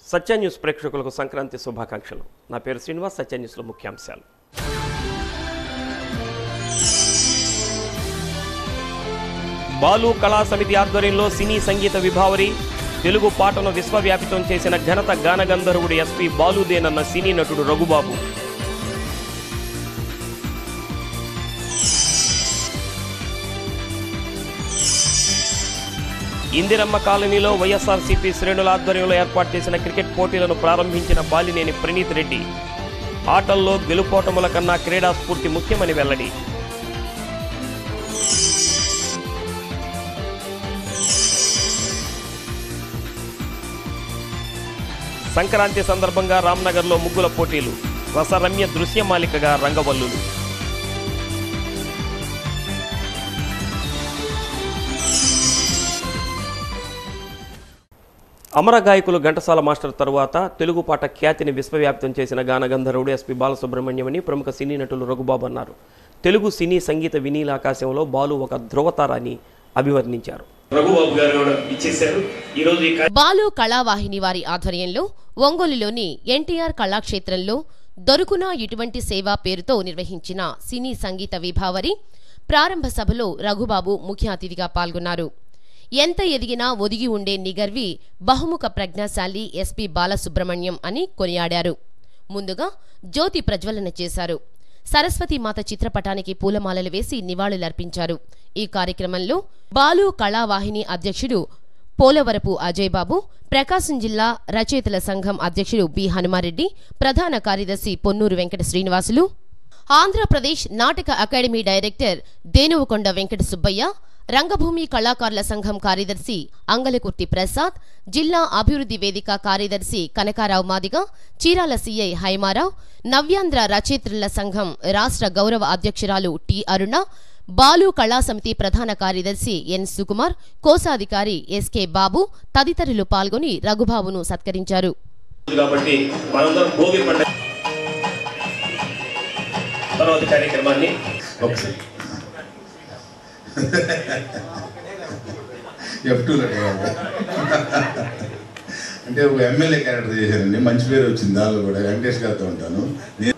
సత్య news ప్రేక్షకులకు సంక్రాంతి శుభాకాంక్షలు నా పేరు శ్రీనివాస్ సత్య న్యూస్లో ముఖ్యాంశాలు బాలు కళా సమితి ఆధ్వర్యంలో సినీ సంగీత విభావరి తెలుగు పాటను విశ్వవ్యాపితం చేసిన ఘనత గానగంధర్వుడు ఎస్పి బాలుదేనన్న సినీ నటుడు రఘుబాబు ఇందిరమ్మ కాలనీలో వైఎస్ఆర్సీపీ శ్రేణుల ఆధ్వర్యంలో ఏర్పాటు చేసిన క్రికెట్ పోటీలను ప్రారంభించిన బాలినేని ప్రణీత్ రెడ్డి ఆటల్లో గెలుపోటముల కన్నా క్రీడా స్ఫూర్తి ముఖ్యమని వెల్లడి సంక్రాంతి సందర్భంగా రామ్నగర్లో ముగ్గుల పోటీలు రసరమ్య దృశ్యమాలికగా రంగవల్లులు అమర గాయకులు ఘంటసాల మాస్టర్ తరువాత తెలుగు పాట ఖ్యాతిని విశ్వవ్యాప్తం చేసిన గానగంధర్వుడు ఎస్పి బాలసుబ్రహ్మణ్యం అని ప్రముఖ సినీ నటులు రఘుబాబు అన్నారు తెలుగు సినీ సంగీత వినీల ఆకాశంలో బాలు ఒక ధ్రువతారాన్ని అభివర్ణించారు రఘుబాబు గారు ఇచ్చేశారు ఈరోజు ఈ బాలు కళావాహిని వారి ఆధ్వర్యంలో ఒంగోలులోని ఎన్టీఆర్ కళాక్షేత్రంలో దొరుకునా ఇటువంటి సేవ పేరుతో నిర్వహించిన సినీ సంగీత విభావరి ప్రారంభ సభలో రఘుబాబు ముఖ్య అతిథిగా పాల్గొన్నారు ఎంత ఎదిగినా ఒదిగి ఉండే నిగర్వి బహుముఖ ప్రజ్ఞాశాలి ఎస్పి బాలసుబ్రహ్మణ్యం అని కొనియాడారు ముందుగా జ్యోతి ప్రజ్వలన చేశారు సరస్వతి మాత చిత్రపటానికి పూలమాలలు వేసి నివాళులర్పించారు ఈ కార్యక్రమంలో బాలు కళావాహిని అధ్యక్షుడు పోలవరపు అజయ్ బాబు ప్రకాశం జిల్లా రచయితల సంఘం అధ్యక్షుడు బి హనుమారెడ్డి ప్రధాన కార్యదర్శి పొన్నూరు వెంకట శ్రీనివాసులు ఆంధ్రప్రదేశ్ నాటక అకాడమీ డైరెక్టర్ దేనువకొండ వెంకట సుబ్బయ్య రంగభూమి కళాకారుల సంఘం కార్యదర్శి అంగలకుర్తి ప్రసాద్ జిల్లా అభివృద్ధి వేదిక కార్యదర్శి కనకారావు మాదిగ చీరాల సీఐ హైమారావు నవ్యాంధ్ర రచయిత్రుల సంఘం రాష్ట్ర గౌరవ అధ్యక్షురాలు టి అరుణ బాలు కళా సమితి ప్రధాన కార్యదర్శి ఎన్ సుకుమార్ కోశాధికారి ఎస్కే బాబు తదితరులు పాల్గొని రఘుబాబును సత్కరించారు కాబట్టి మనందరం భోగి పండుగ తర్వాత కార్యక్రమాన్ని ఒకసారి ఎఫ్ టూలో అంటే ఒక ఎమ్మెల్యే క్యారెక్టర్ చేశానండి మంచి పేరు వచ్చింది దానిలో కూడా వెంకటేష్ గారితో ఉంటాను నేను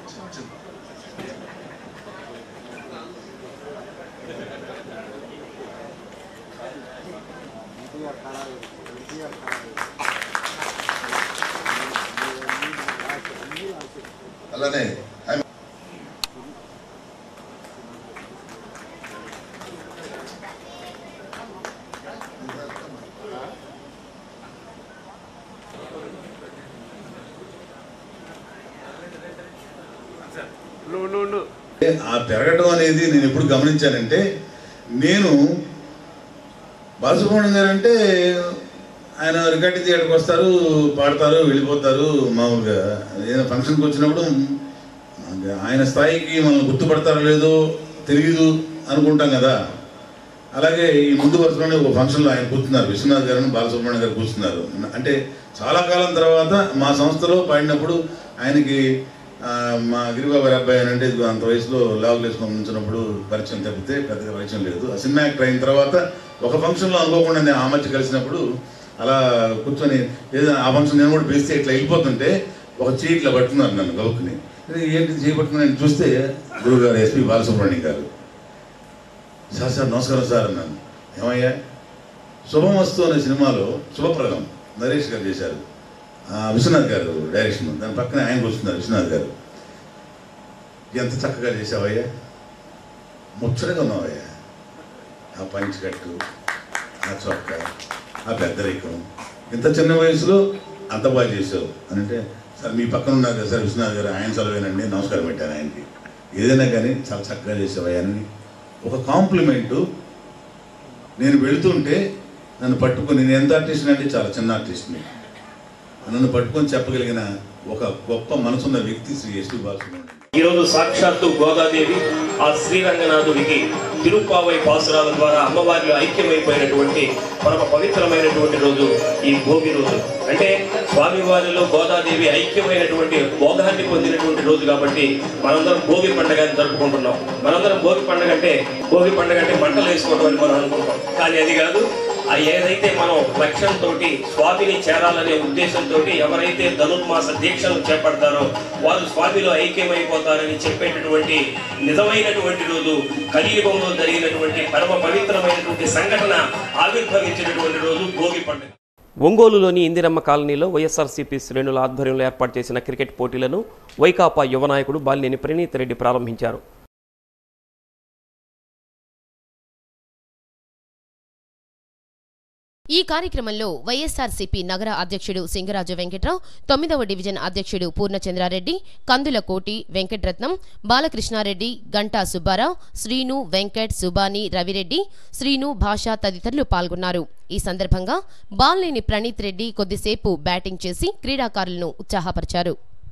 అలానే ఐ- ఆ పెరగడం అనేది నేను ఎప్పుడు గమనించానంటే నేను బాలసుబ్రహ్మణ్యం గారు అంటే ఆయన రికార్డింగ్ థియేటర్కి వస్తారు పాడతారు వెళ్ళిపోతారు మామూలుగా ఏదైనా ఫంక్షన్కి వచ్చినప్పుడు మనకి ఆయన స్థాయికి మనం గుర్తుపడతారో లేదో తెలియదు అనుకుంటాం కదా అలాగే ఈ ముందు వరుసలోనే ఒక ఫంక్షన్లో ఆయన కూర్చున్నారు విశ్వనాథ్ గారు బాలసుబ్రహ్మణ్యం గారు కూర్చున్నారు అంటే చాలా కాలం తర్వాత మా సంస్థలో పాడినప్పుడు ఆయనకి ఆ, మా గిరిబాబు గారి అబ్బాయి అని అంటే ఇదిగో అంత వయసులో లావులు వేసుకొని ఉంచినప్పుడు పరిచయం తప్పితే పెద్దగా పరిచయం లేదు ఆ సినిమా యాక్టర్ అయిన తర్వాత ఒక ఫంక్షన్లో అనుకోకుండా నేను ఆ మధ్య కలిసినప్పుడు అలా కూర్చొని ఏదో ఆ ఫంక్షన్ నేను కూడా పిలిస్తే ఇట్లా వెళ్ళిపోతుంటే ఒక చేయి ఇట్లా పట్టుకున్నారు నన్ను గౌక్కుని ఏంటి చేయి పట్టుకుని నేను చూస్తే గురుగారు ఎస్పి బాలసుబ్రహ్మణ్యం గారు సార్ సార్ నమస్కారం సార్ అన్నాను ఏమయ్యా శుభమస్తు అనే సినిమాలో శుభప్రదం నరేష్ గారు చేశారు ఆ, విశ్వనాథ్ గారు డైరెక్షన్ దాని పక్కనే ఆయన కూర్చున్నారు విశ్వనాథ్ గారు ఎంత చక్కగా చేసావయ్యా ముచ్చటగా ఉన్నావయ్యా ఆ పంచి కట్టు ఆ చొక్క ఆ పెద్దరికం ఇంత చిన్న వయసులో అంత బాగా చేసావు అని అంటే సార్ మీ పక్కన ఉన్నారు కదా సార్ విశ్వనాథ్ గారు ఆయన సెలవేనండి నమస్కారం పెట్టాను ఆయనకి ఏదైనా కానీ చాలా చక్కగా చేసావయ్యా అని ఒక కాంప్లిమెంటు నేను వెళుతుంటే నన్ను పట్టుకొని నేను ఎంత ఆర్టిస్ట్ అంటే చాలా చిన్న ఆర్టిస్ట్ని నన్ను పట్టుకొని చెప్పగలిగిన ఒక గొప్ప మనసున్న వ్యక్తి శ్రీ ఎస్పి బాలసుబ్రహ్మణ్యం ఈరోజు సాక్షాత్తు గోదాదేవి ఆ శ్రీరంగనాథుడికి తిరుపావై పాసురాల ద్వారా అమ్మవారిలో ఐక్యమైపోయినటువంటి పరమ పవిత్రమైనటువంటి రోజు ఈ భోగి రోజు అంటే స్వామివారిలో గోదాదేవి ఐక్యమైనటువంటి భోగాన్ని పొందినటువంటి రోజు కాబట్టి మనందరం భోగి పండుగ అని జరుపుకుంటున్నాం మనందరం భోగి పండుగ అంటే భోగి పండుగ అంటే మంటలు వేసుకోవడం అని మనం అనుకుంటాం కానీ అది కాదు ఆ ఏదైతే మనం లక్ష్యంతో స్వామిని చేరాలనే ఉద్దేశంతో ఎవరైతే ధనుర్మాస దీక్షను చేపడతారో వారు స్వామిలో ఐక్యమైపోతారని చెప్పేటటువంటి నిజమైనటువంటి రోజు కలియుగంలో జరిగినటువంటి పరమ పవిత్రమైనటువంటి సంఘటన ఆవిర్భవించినటువంటి రోజు భోగి పండుగ ఒంగోలులోని ఇందిరమ్మ కాలనీలో వైఎస్ఆర్సీపీ శ్రేణుల ఆధ్వర్యంలో ఏర్పాటు చేసిన క్రికెట్ పోటీలను వైకాపా యువ నాయకుడు బాలినేని ప్రణీత్ రెడ్డి ప్రారంభించారు ఈ కార్యక్రమంలో వైఎస్ఆర్సీపీ నగర అధ్యక్షుడు సింగరాజు వెంకట్రావు తొమ్మిదవ డివిజన్ అధ్యక్షుడు పూర్ణచంద్రారెడ్డి కందుల కోటి వెంకటరత్నం బాలకృష్ణారెడ్డి గంటా సుబ్బారావు శ్రీను వెంకట్ సుబాని రవిరెడ్డి శ్రీను భాష తదితరులు పాల్గొన్నారు ఈ సందర్భంగా బాల్నేని ప్రణీత్ రెడ్డి కొద్దిసేపు బ్యాటింగ్ చేసి క్రీడాకారులను ఉత్సాహపరిచారు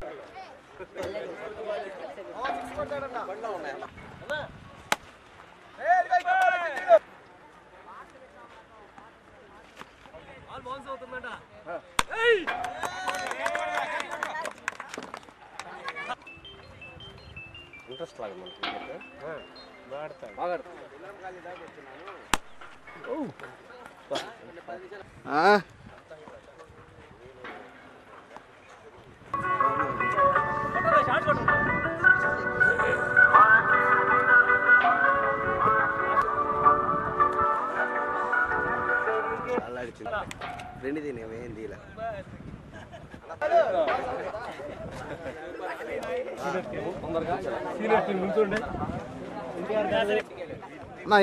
రెండు తినే ఏంది ఇలా నా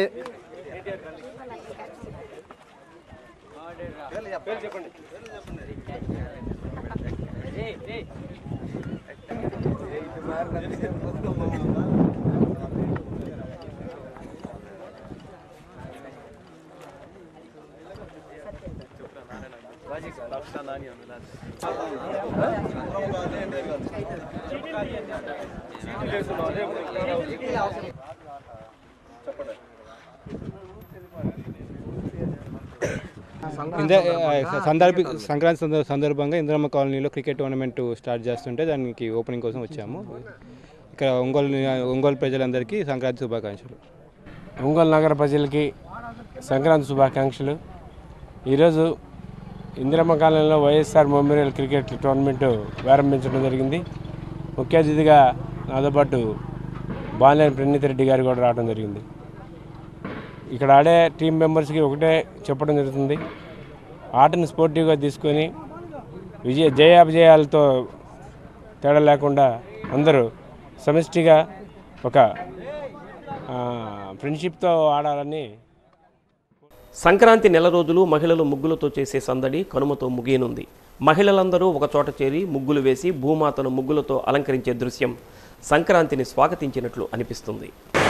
ఇంద సందర్భ సంక్రాంతి సంద- సందర్భంగా ఇంద్రమ్మ కాలనీలో క్రికెట్ టోర్నమెంట్ స్టార్ట్ చేస్తుంటే దానికి ఓపెనింగ్ కోసం వచ్చాము ఇక్కడ ఒంగోలు ఒంగోలు ప్రజలందరికీ సంక్రాంతి శుభాకాంక్షలు ఒంగోలు నగర ప్రజలకి సంక్రాంతి శుభాకాంక్షలు ఈరోజు ఇందిరమ్మ కాలనీలో వైఎస్ఆర్ మెమోరియల్ క్రికెట్ టోర్నమెంట్ ప్రారంభించడం జరిగింది ముఖ్య అతిథిగా నాతో పాటు బాలేని ప్రణీత్ రెడ్డి గారు కూడా రావడం జరిగింది ఇక్కడ ఆడే టీం మెంబర్స్కి ఒకటే చెప్పడం జరుగుతుంది ఆటను స్పోర్టివ్గా తీసుకొని విజయ జయాపజయాలతో తేడా లేకుండా అందరూ సమిష్టిగా ఒక ఆ, ఫ్రెండ్షిప్తో ఆడాలని సంక్రాంతి నెల రోజులు మహిళలు ముగ్గులతో చేసే సందడి కనుమతో ముగియనుంది మహిళలందరూ ఒకచోట చేరి ముగ్గులు వేసి భూమాతను ముగ్గులతో అలంకరించే దృశ్యం సంక్రాంతిని స్వాగతించినట్లు అనిపిస్తుంది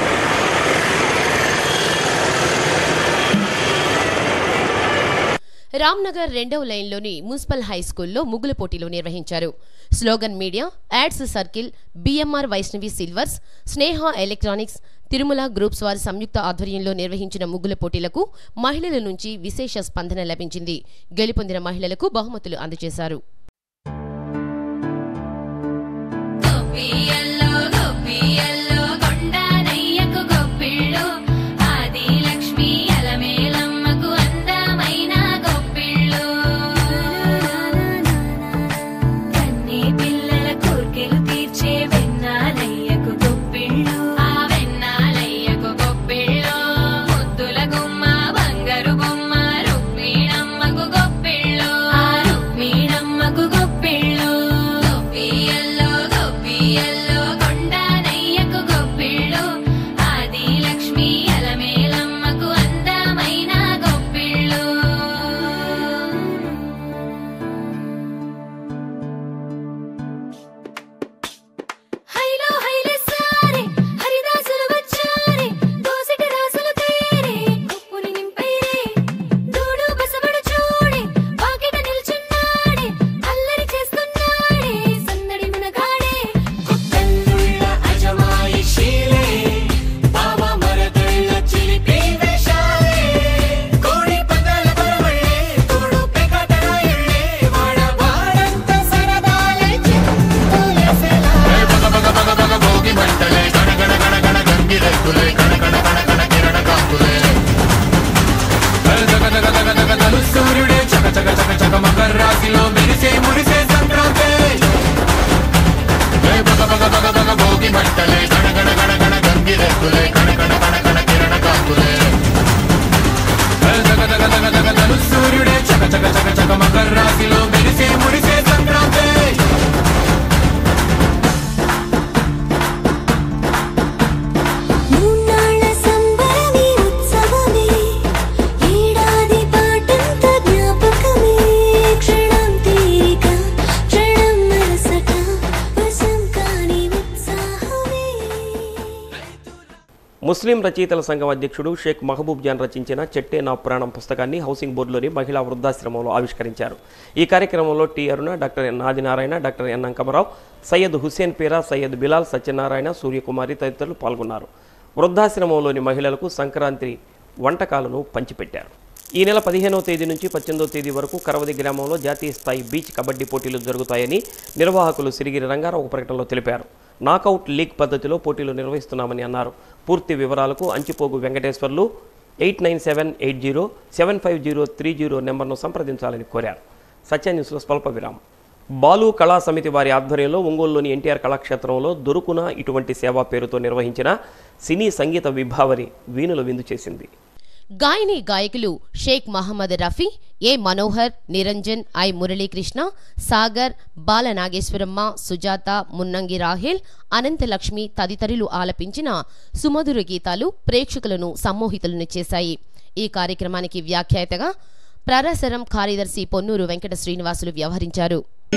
రామ్నగర్ రెండవ లైన్లోని మున్సిపల్ హై స్కూల్లో ముగ్గుల పోటీలు నిర్వహించారు slogan media ads circle BMR Vaishnavi silvers Sneha electronics Tirumala groups వారి సంయుక్త ఆధ్వర్యంలో నిర్వహించిన ముగ్గుల పోటీలకు మహిళల నుంచి విశేష స్పందన లభించింది గెలుపొందిన మహిళలకు బహుమతులు అందజేశారు గొప్పియల్లో గొప్పియల్లో కొండానయ్యకు గొప్పిళ్ళు ఆది లక్ష్మి అలమేలమ్మకు అందమైన గొప్పిళ్ళు కన్నీ పిల్లల కోర్కెలు తీర్చే వెన్నాలయ్యకు గొప్పిళ్ళు ఆ వెన్నాలయ్యకు గొప్పిళ్ళు ముద్దుల గుమ్మ బంగారు బొమ్మ రుక్మిణమ్మకు గొప్పిళ్ళు ఆ రుక్మిణమ్మకు గొప్పిళ్ళు గొప్పియల్లో గొప్పియల్లో కాంతులే కణ కణ కణ కణ కిరణ కాంతులే సూర్యుడే చక చక చక చక మకర రాశిలో మెరిసే మురిసే సంక్రాంతి మూన్నాళ్ళ సంబరమే ఉత్సవమే ఏడాది పాటంత జ్ఞాపకమే క్షణం తీరిక క్షణం మరసట వశం కాని ఉత్సాహమే ముస్లిం రచయితల సంఘం అధ్యక్షుడు షేక్ మహబూబ్ జాన్ రచించిన చెట్టే నా పురాణం పుస్తకాన్ని హౌసింగ్ బోర్డులోని మహిళా వృద్ధాశ్రమంలో ఆవిష్కరించారు ఈ కార్యక్రమంలో T Aruna doctor N Adinarayana doctor N Ankamarao Syed Hussain Peera Syed Bilal Satyanarayana Suryakumari తదితరులు పాల్గొన్నారు వృద్ధాశ్రమంలోని మహిళలకు సంక్రాంతి వంటకాలను పంచిపెట్టారు ఈ నెల పదిహేనవ తేదీ నుంచి పద్దెనిమిదవ తేదీ వరకు కరవది గ్రామంలో జాతీయ స్థాయి బీచ్ కబడ్డీ పోటీలు జరుగుతాయని నిర్వాహకులు సిరిగిరి రంగారావు ఒక ప్రకటనలో తెలిపారు నాకౌట్ లీగ్ పద్ధతిలో పోటీలు నిర్వహిస్తున్నామని అన్నారు పూర్తి వివరాలకు Anchipogu Venkateswarlu eight nine seven eight zero seven five zero three zero నెంబర్ను సంప్రదించాలని కోరారు సత్య న్యూస్లో స్వల్ప విరామం బాలు కళా సమితి వారి ఆధ్వర్యంలో ఒంగోలులోని ఎన్టీఆర్ కళాక్షేత్రంలో దొరుకున ఇటువంటి సేవా పేరుతో నిర్వహించిన సినీ సంగీత విభావరి వీణుల విందు చేసింది గాయని గాయకులు షేక్ మహమ్మద్ రఫీ ఏ మనోహర్ నిరంజన్ ఐ మురళీకృష్ణ సాగర్ బాల నాగేశ్వరమ్మ సుజాత మున్నంగి రాహేల్ అనంతలక్ష్మి తదితరులు ఆలపించిన సుమధుర గీతాలు ప్రేక్షకులను సమ్మోహితులను చేశాయి ఈ కార్యక్రమానికి వ్యాఖ్యాతగా ప్రరసరం కార్యదర్శి పొన్నూరు వెంకట శ్రీనివాసులు వ్యవహరించారు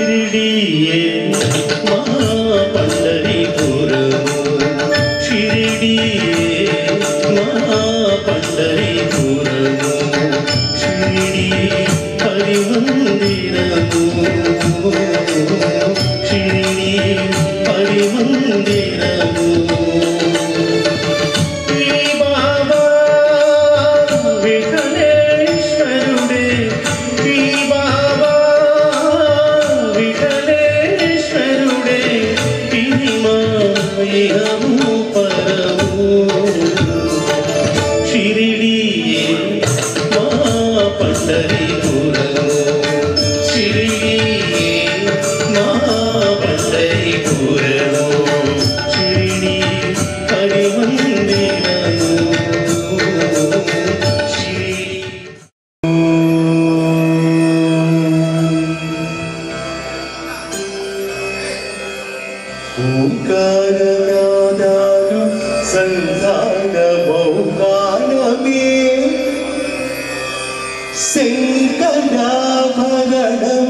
ఓంకారనాదాలు సంధాన మౌకానమే శంకరాభరణం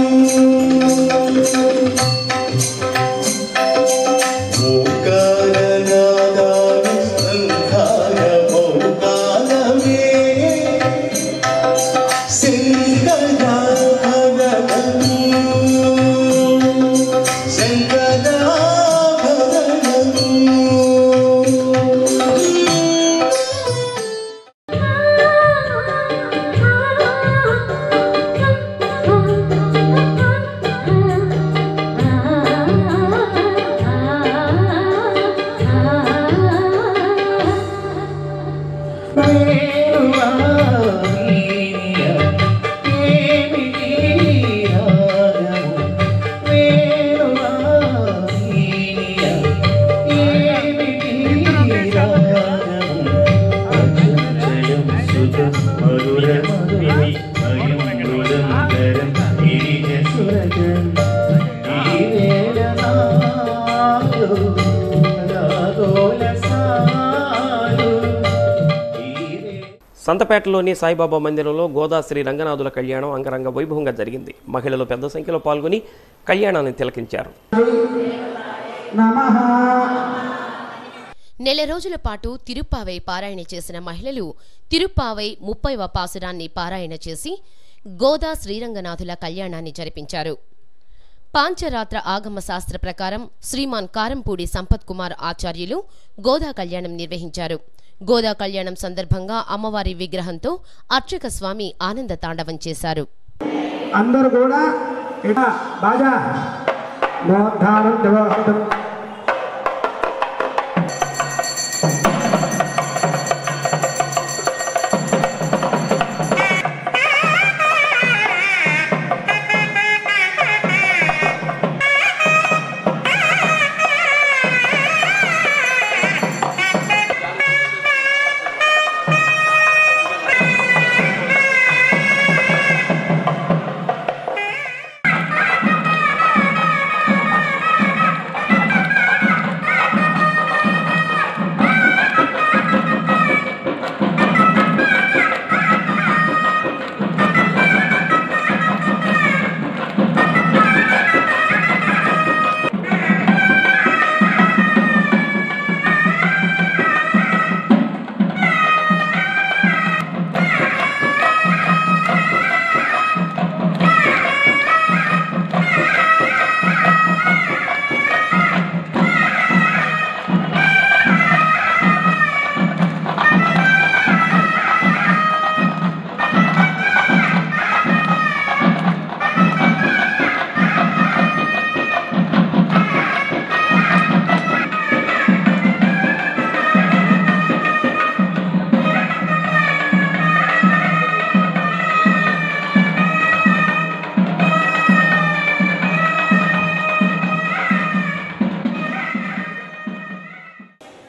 ఓంకారనాదాలు సంధాన మౌకానమే శంకరాభరణం సంతపేటలోని సాయిబాబా మందిరంలో గోదా శ్రీ రంగనాథుల కళ్యాణం అంగరంగ వైభవంగా జరిగింది మహిళలు పెద్ద సంఖ్యలో పాల్గొని కళ్యాణాన్ని తిలకించారు నెల రోజుల పాటు తిరుప్పావై పారాయణ చేసిన మహిళలు తిరుప్పావై ముప్పైవ పాసురాన్ని పారాయణ చేసి గోదా శ్రీరంగనాథుల కళ్యాణాన్ని జరిపించారు పాంచరాత్ర ఆగమ శాస్త్ర ప్రకారం శ్రీమాన్ కారంపూడి సంపత్ కుమార్ ఆచార్యులు గోదా కళ్యాణం నిర్వహించారు గోదా కళ్యాణం సందర్భంగా అమ్మవారి విగ్రహంతో అర్చక స్వామి ఆనంద తాండవం చేశారు అందరూ కూడా ఇట బాజా నోద్ధానం దేవోహం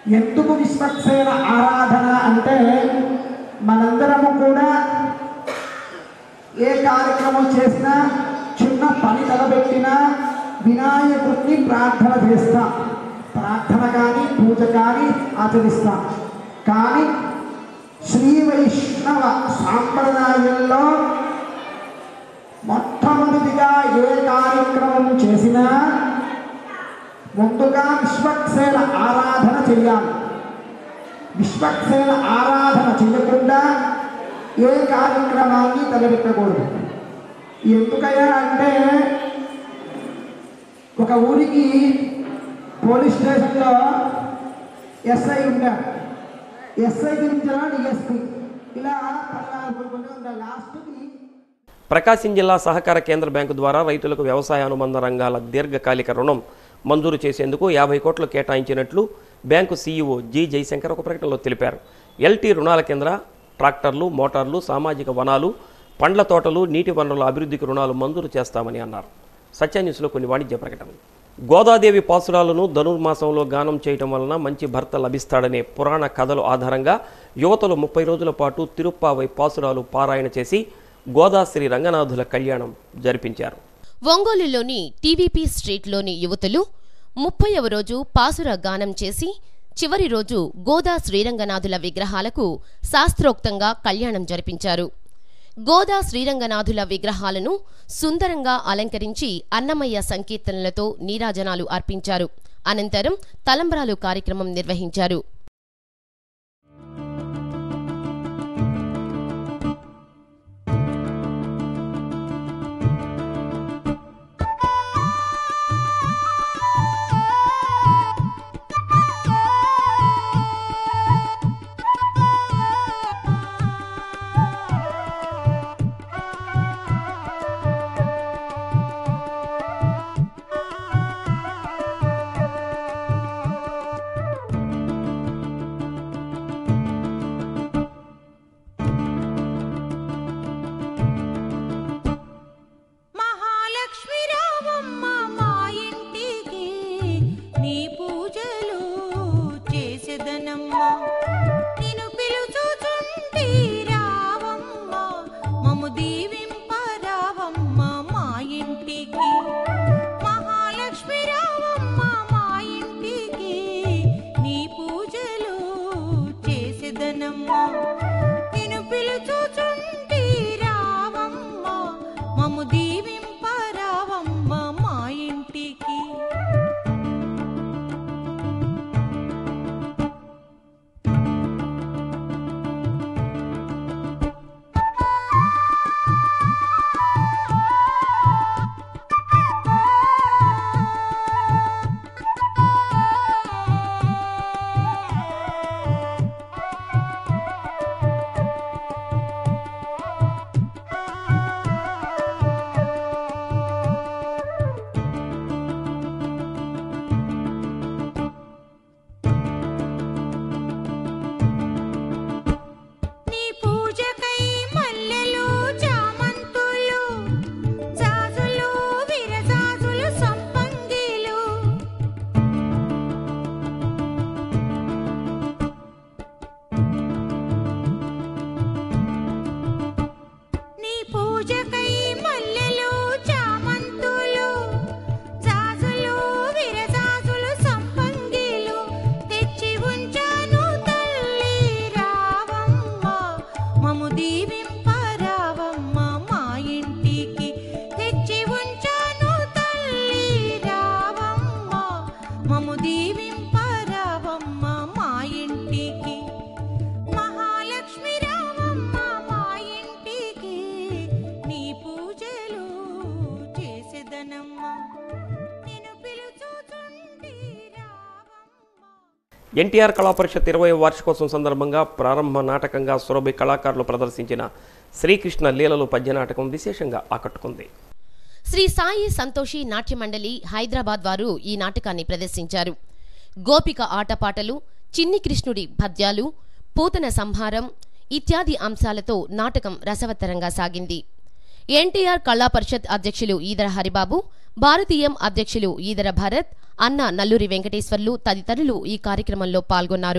ఎందుకు విశ్వక్సేన ఆరాధన అంటే మనందరము కూడా ఏ కార్యక్రమం చేసినా చిన్న పని తలబెట్టినా వినాయకుడిని ప్రార్థన చేస్తాం ప్రార్థన కానీ పూజ కానీ ఆచరిస్తాం కానీ శ్రీ వైష్ణవ సాంప్రదాయంలో మొట్టమొదటిగా ఏ కార్యక్రమం చేసినా ముందుగా విశ్వక్సేన ఆరాధన చేయాలి విశ్వక్సేన ఆరాధన చేయకుండా ఏ కార్యక్రమాన్ని తలపెట్టకూడదు ఎందుకయ్యా అంటే ఒక ఊరికి పోలీస్ స్టేషన్లో ఎస్ఐ ఉంటాడు ఎస్ఐ గురించి డిఎస్పి ఇలా పద్నాలుగు ఉంటారు లాస్ట్కి ప్రకాశం జిల్లా సహకార కేంద్ర బ్యాంకు ద్వారా రైతులకు వ్యవసాయ అనుబంధ రంగాల దీర్ఘకాలిక రుణం మంజూరు చేసేందుకు యాభై కోట్లు కేటాయించినట్లు బ్యాంకు సీఈఓ జి జయశంకర్ ఒక ప్రకటనలో తెలిపారు ఎల్టీ రుణాల కేంద్ర ట్రాక్టర్లు మోటార్లు సామాజిక వనాలు పండ్ల తోటలు నీటి వనరుల అభివృద్ధికి రుణాలు మంజూరు చేస్తామని అన్నారు సత్య న్యూస్లో కొన్ని వాణిజ్య ప్రకటనలు గోదాదేవి పాసురాలను ధనుర్మాసంలో గానం చేయటం వలన మంచి భర్త లభిస్తాడనే పురాణ కథలు ఆధారంగా యువతలు ముప్పై రోజుల పాటు తిరుప్పావై పాసురాలు పారాయణ చేసి గోదాశ్రీ రంగనాథుల కళ్యాణం జరిపించారు ఒంగోలులోని టీవీపీ స్ట్రీట్లోని యువతులు ముప్పైవ రోజు పాసుర గానం చేసి చివరి రోజు గోదా శ్రీరంగనాథుల విగ్రహాలకు శాస్త్రోక్తంగా కళ్యాణం జరిపించారు గోదా శ్రీరంగనాథుల విగ్రహాలను సుందరంగా అలంకరించి అన్నమయ్య సంకీర్తనలతో నీరాజనాలు అర్పించారు అనంతరం తలంబ్రాలు కార్యక్రమం నిర్వహించారు మహాలక్ష్మి రావమ్మ మా ఇంటికి నీ పూజలు చేసేదనమ్మ నిన్ను పిలుచుచుంటి రావమ్మ మము దీవింప రావమ్మ మా ఇంటికి మహాలక్ష్మి రావమ్మ మా ఇంటికి నీ పూజలు చేసేదనమ్మ నిన్ను పిలుచుచుంటి రావమ్మ మము దీవింప రావమ్మ మా ఇంటికి నీ పూజకై మల్లెలు చామంతులు జాజులు విరజాజులు సంపంగిలు నీ పూజకై మల్లెలు చామంతులు జాజులు విరజాజులు సంపంగిలు తెచ్చి ఉంచాను తల్లి రావమ్మ మము దీవింప రావమ్మ మా ఇంటికి తెచ్చి ఉంచాను తల్లి రావమ్మ మము దీవింప రావమ్మ మా ఇంటికి మహాలక్ష్మి రావమ్మ మా ఇంటికి నీ పూజలు చేసేదనమ్మ నేను పిలుచుచుంటి ఎన్టీఆర్ కళా పరిషత్ ఇరవై వార్షికోత్సవం సందర్భంగా ప్రారంభ నాటకంగా సురభి కళాకారులు ప్రదర్శించిన శ్రీకృష్ణ లీలలు పద్య నాటకం విశేషంగా ఆకట్టుకుంది శ్రీ సాయి సంతోషి నాట్య మండలి హైదరాబాద్ వారు ఈ నాటకాన్ని ప్రదర్శించారు గోపిక ఆటపాటలు చిన్ని కృష్ణుడి పద్యాలు పూతన సంహారం ఇత్యాది అంశాలతో నాటకం రసవత్తరంగా సాగింది ఎన్టీఆర్ కళా పరిషత్ అధ్యక్షులు ఈదర హరిబాబు భారతీయం అధ్యక్షులు ఈదర భరత్ అన్న నల్లూరి వెంకటేశ్వర్లు తదితరులు ఈ కార్యక్రమంలో పాల్గొన్నారు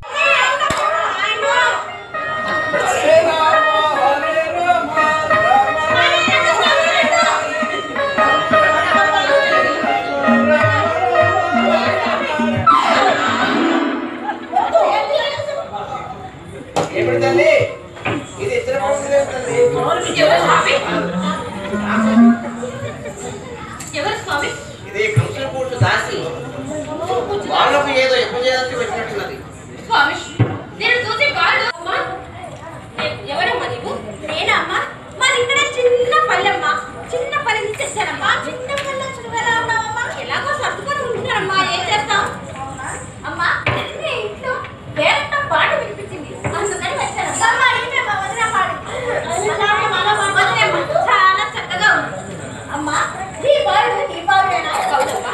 ఏమిటి తల్లి ఇది ఇద్దరు పంపిణీ తల్లి ఎవరు స్వామి ఎవరు స్వామి ఇది కంసుల పూర్తి దాసి వాళ్ళకు ఏదో ఎక్కువ చేయాల్సి వచ్చినట్టున్నది స్వామి నేను చూసి వాళ్ళు అమ్మా ఎ- ఎవరమ్మా నీవు నేనా అమ్మా మాది ఇక్కడ చిన్న పల్లెమ్మ చిన్న పల్లె నుంచి వచ్చానమ్మా చిన్న పల్లె చురుగలా ఉన్నావమ్మా ఎలాగో సర్దుకొని ఉంటున్నానమ్మా ఏం చేస్తాం అమ్మా నీ ఇంట్లో వేరొక పాట వినిపించింది అందుకని వచ్చానమ్మా అమ్మా, ఏంటమ్మా, వదినా పాడు. వదిలేమ్మా, చాలా చక్కగా ఉంది అమ్మా నీ బాలుడు నీ బాలుడేనా కౌలమ్మా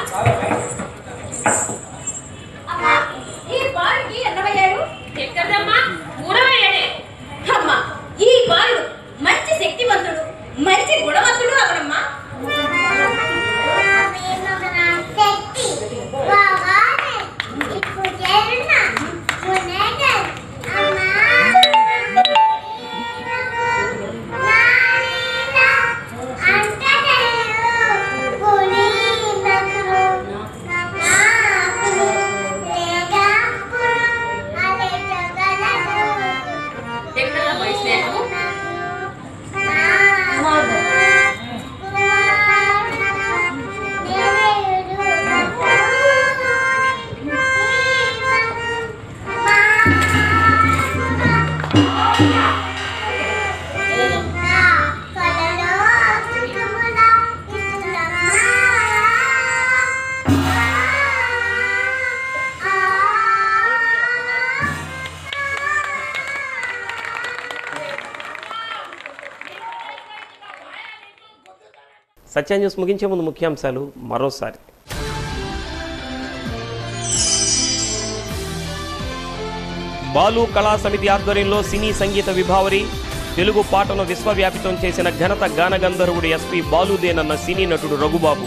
అమ్మా ఈ బాలుకి ఎన్నవయ్యాడు ఎక్కడమ్మా మూడవయ్యాడే అమ్మా ఈ బాలుడు మంచి శక్తివంతుడు మంచి గుణవంతుడు అవనమ్మా ఎక్కడమ్మా ఈ స్నేహము సత్య న్యూస్ ముగించే ముందు ముఖ్యాంశాలు మరోసారి బాలు కళా సమితి ఆధ్వర్యంలో సినీ సంగీత విభావరి తెలుగు పాటను విశ్వవ్యాపితం చేసిన ఘనత గానగంధర్వుడు ఎస్పి బాలుదేనన్న సినీ నటుడు రఘుబాబు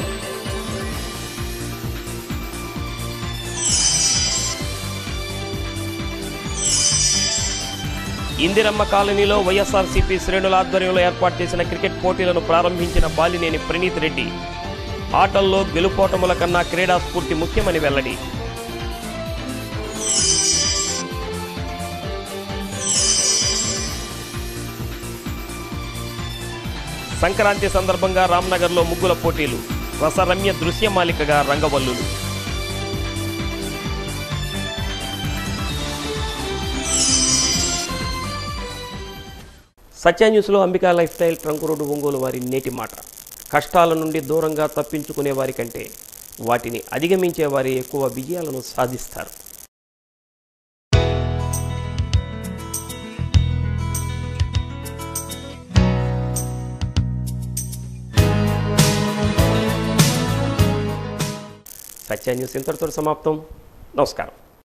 ఇందిరమ్మ కాలనీలో వైఎస్ఆర్సీపీ శ్రేణుల ఆధ్వర్యంలో ఏర్పాటు చేసిన క్రికెట్ పోటీలను ప్రారంభించిన బాలినేని ప్రణీత్ రెడ్డి ఆటల్లో గెలుపోటముల కన్నా క్రీడా స్ఫూర్తి ముఖ్యమని వెల్లడి సంక్రాంతి సందర్భంగా రామ్నగర్లో ముగ్గుల పోటీలు రసరమ్య దృశ్యమాలికగా రంగవల్లులు సత్య న్యూస్లో Ambika lifestyle trunk road Ongole వారి నేటి మాట కష్టాల నుండి దూరంగా తప్పించుకునే వారి కంటే వాటిని అధిగమించే వారి ఎక్కువ విజయాలను సాధిస్తారు సత్య న్యూస్ ఇంతటితో సమాప్తం నమస్కారం